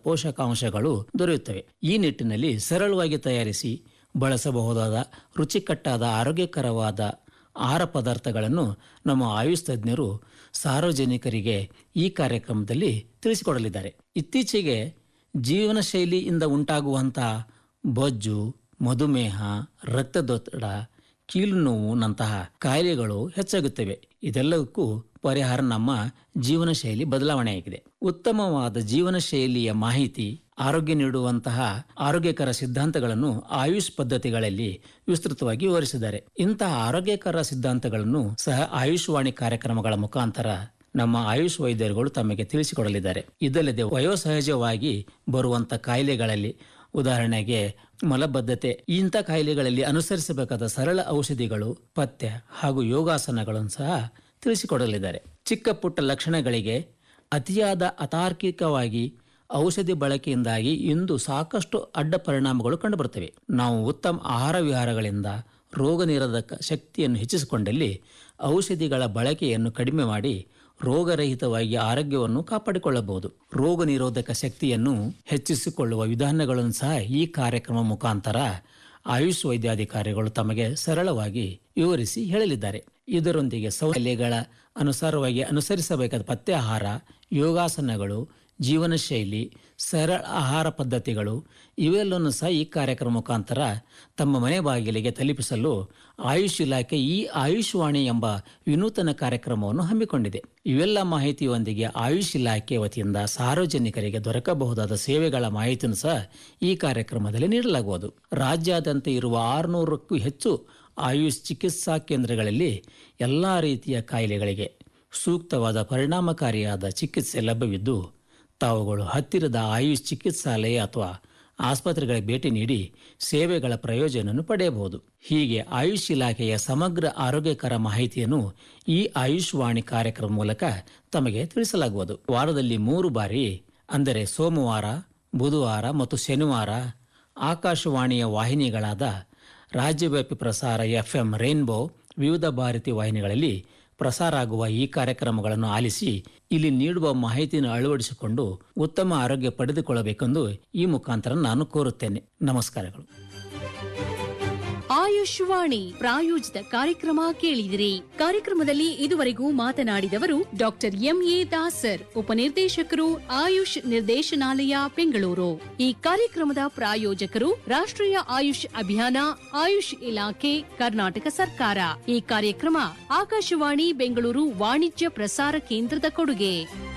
ಪೋಷಕಾಂಶಗಳು ದೊರೆಯುತ್ತವೆ ಈ ನಿಟ್ಟಿನಲ್ಲಿ ಸರಳವಾಗಿ ತಯಾರಿಸಿ ಬಳಸಬಹುದಾದ ರುಚಿಕಟ್ಟಾದ ಆರೋಗ್ಯಕರವಾದ ಆಹಾರ ಪದಾರ್ಥಗಳನ್ನು ನಮ್ಮ ಆಯುಷ್ ತಜ್ಞರು ಸಾರ್ವಜನಿಕರಿಗೆ ಈ ಕಾರ್ಯಕ್ರಮದಲ್ಲಿ ತಿಳಿಸಿಕೊಡಲಿದ್ದಾರೆ ಇತ್ತೀಚೆಗೆ ಜೀವನ ಶೈಲಿಯಿಂದ ಉಂಟಾಗುವಂತಹ ಬೊಜ್ಜು ಮಧುಮೇಹ ರಕ್ತದೊತ್ತಡ ಕೀಲು ನೋವುನಂತಹ ಕಾಯಿಲೆಗಳು ಹೆಚ್ಚಾಗುತ್ತವೆ ಇದೆಲ್ಲಕ್ಕೂ ಪರಿಹಾರ ನಮ್ಮ ಜೀವನ ಶೈಲಿ ಬದಲಾವಣೆಯಾಗಿದೆ ಉತ್ತಮವಾದ ಜೀವನ ಶೈಲಿಯ ಮಾಹಿತಿ ಆರೋಗ್ಯ ನೀಡುವಂತಹ ಆರೋಗ್ಯಕರ ಸಿದ್ಧಾಂತಗಳನ್ನು ಆಯುಷ್ ಪದ್ಧತಿಗಳಲ್ಲಿ ವಿಸ್ತೃತವಾಗಿ ವಿವರಿಸಿದ್ದಾರೆ ಇಂತಹ ಆರೋಗ್ಯಕರ ಸಿದ್ಧಾಂತಗಳನ್ನು ಸಹ ಆಯುಷ್ ವಾಣಿ ಕಾರ್ಯಕ್ರಮಗಳ ಮುಖಾಂತರ ನಮ್ಮ ಆಯುಷ್ ವೈದ್ಯರುಗಳು ತಮಗೆ ತಿಳಿಸಿಕೊಡಲಿದ್ದಾರೆ ಇದಲ್ಲದೆ ವಯೋಸಹಜವಾಗಿ ಬರುವಂತ ಕಾಯಿಲೆಗಳಲ್ಲಿ ಉದಾಹರಣೆಗೆ ಮಲಬದ್ಧತೆ ಇಂಥ ಕಾಯಿಲೆಗಳಲ್ಲಿ ಅನುಸರಿಸಬೇಕಾದ ಸರಳ ಔಷಧಿಗಳು ಪಥ್ಯ ಹಾಗೂ ಯೋಗಾಸನಗಳನ್ನು ಸಹ ತಿಳಿಸಿಕೊಡಲಿದ್ದಾರೆ ಚಿಕ್ಕ ಪುಟ್ಟ ಲಕ್ಷಣಗಳಿಗೆ ಅತಿಯಾದ ಅತಾರ್ಕಿಕವಾಗಿ ಔಷಧಿ ಬಳಕೆಯಿಂದಾಗಿ ಇಂದು ಸಾಕಷ್ಟು ಅಡ್ಡ ಪರಿಣಾಮಗಳು ಕಂಡುಬರುತ್ತವೆ ನಾವು ಉತ್ತಮ ಆಹಾರ ವಿಹಾರಗಳಿಂದ ರೋಗ ನಿರೋಧಕ ಶಕ್ತಿಯನ್ನು ಹೆಚ್ಚಿಸಿಕೊಂಡಲ್ಲಿ ಔಷಧಿಗಳ ಬಳಕೆಯನ್ನು ಕಡಿಮೆ ಮಾಡಿ ರೋಗರಹಿತವಾಗಿ ಆರೋಗ್ಯವನ್ನು ಕಾಪಾಡಿಕೊಳ್ಳಬಹುದು ರೋಗ ನಿರೋಧಕ ಶಕ್ತಿಯನ್ನು ಹೆಚ್ಚಿಸಿಕೊಳ್ಳುವ ವಿಧಾನಗಳನ್ನು ಸಹ ಈ ಕಾರ್ಯಕ್ರಮ ಮುಖಾಂತರ ಆಯುಷ್ ವೈದ್ಯಾಧಿಕಾರಿಗಳು ತಮಗೆ ಸರಳವಾಗಿ ವಿವರಿಸಿ ಹೇಳಲಿದ್ದಾರೆ ಇದರೊಂದಿಗೆ ಸೌಲಭ್ಯಗಳ ಅನುಸಾರವಾಗಿ ಅನುಸರಿಸಬೇಕಾದ ಪಥ್ಯ ಆಹಾರ ಯೋಗಾಸನಗಳು ಜೀವನ ಶೈಲಿ ಸರಳ ಆಹಾರ ಪದ್ಧತಿಗಳು ಇವೆಲ್ಲವನ್ನು ಸಹ ಈ ಕಾರ್ಯಕ್ರಮ ಮುಖಾಂತರ ತಮ್ಮ ಮನೆ ಬಾಗಿಲಿಗೆ ತಲುಪಿಸಲು ಆಯುಷ್ ಇಲಾಖೆ ಈ ಆಯುಷ್ ವಾಣಿ ಎಂಬ ವಿನೂತನ ಕಾರ್ಯಕ್ರಮವನ್ನು ಹಮ್ಮಿಕೊಂಡಿದೆ ಇವೆಲ್ಲ ಮಾಹಿತಿಯೊಂದಿಗೆ ಆಯುಷ್ ಇಲಾಖೆ ವತಿಯಿಂದ ಸಾರ್ವಜನಿಕರಿಗೆ ದೊರಕಬಹುದಾದ ಸೇವೆಗಳ ಮಾಹಿತಿಯನ್ನು ಸಹ ಈ ಕಾರ್ಯಕ್ರಮದಲ್ಲಿ ನೀಡಲಾಗುವುದು ರಾಜ್ಯಾದ್ಯಂತ ಇರುವ ಆರುನೂರಕ್ಕೂ ಹೆಚ್ಚು ಆಯುಷ್ ಚಿಕಿತ್ಸಾ ಕೇಂದ್ರಗಳಲ್ಲಿ ಎಲ್ಲ ರೀತಿಯ ಕಾಯಿಲೆಗಳಿಗೆ ಸೂಕ್ತವಾದ ಪರಿಣಾಮಕಾರಿಯಾದ ಚಿಕಿತ್ಸೆ ಲಭ್ಯವಿದ್ದು ತಾವುಗಳು ಹತ್ತಿರದ ಆಯುಷ್ ಚಿಕಿತ್ಸಾಲಯ ಅಥವಾ ಆಸ್ಪತ್ರೆಗಳಿಗೆ ಭೇಟಿ ನೀಡಿ ಸೇವೆಗಳ ಪ್ರಯೋಜನವನ್ನು ಪಡೆಯಬಹುದು ಹೀಗೆ ಆಯುಷ್ ಇಲಾಖೆಯ ಸಮಗ್ರ ಆರೋಗ್ಯಕರ ಮಾಹಿತಿಯನ್ನು ಈ ಆಯುಷ್ ವಾಣಿ ಕಾರ್ಯಕ್ರಮ ಮೂಲಕ ತಮಗೆ ತಿಳಿಸಲಾಗುವುದು ವಾರದಲ್ಲಿ ಮೂರು ಬಾರಿ ಅಂದರೆ ಸೋಮವಾರ ಬುಧವಾರ ಮತ್ತು ಶನಿವಾರ ಆಕಾಶವಾಣಿಯ ವಾಹಿನಿಗಳಾದ ರಾಜ್ಯವ್ಯಾಪಿ ಪ್ರಸಾರ ಎಫ್ಎಂ ರೈನ್ಬೋ ವಿವಿಧ ಭಾರತಿ ವಾಹಿನಿಗಳಲ್ಲಿ ಪ್ರಸಾರ ಆಗುವ ಈ ಕಾರ್ಯಕ್ರಮಗಳನ್ನು ಆಲಿಸಿ ಇಲ್ಲಿ ನೀಡುವ ಮಾಹಿತಿಯನ್ನು ಅಳವಡಿಸಿಕೊಂಡು ಉತ್ತಮ ಆರೋಗ್ಯ ಪಡೆದುಕೊಳ್ಳಬೇಕೆಂದು ಈ ಮುಖಾಂತರ ನಾನು ಕೋರುತ್ತೇನೆ ನಮಸ್ಕಾರಗಳು ಆಯುಷ್ವಾಣಿ ಪ್ರಾಯೋಜಿತ ಕಾರ್ಯಕ್ರಮ ಕೇಳಿದಿರಿ ಕಾರ್ಯಕ್ರಮದಲ್ಲಿ ಇದುವರೆಗೂ ಮಾತನಾಡಿದವರು ಡಾಕ್ಟರ್ ಎಂಎ ದಾಸರ್ ಉಪನಿರ್ದೇಶಕರು ಆಯುಷ್ ನಿರ್ದೇಶನಾಲಯ ಬೆಂಗಳೂರು ಈ ಕಾರ್ಯಕ್ರಮದ ಪ್ರಾಯೋಜಕರು ರಾಷ್ಟ್ರೀಯ ಆಯುಷ್ ಅಭಿಯಾನ ಆಯುಷ್ ಇಲಾಖೆ ಕರ್ನಾಟಕ ಸರ್ಕಾರ ಈ ಕಾರ್ಯಕ್ರಮ ಆಕಾಶವಾಣಿ ಬೆಂಗಳೂರು ವಾಣಿಜ್ಯ ಪ್ರಸಾರ ಕೇಂದ್ರದ ಕೊಡುಗೆ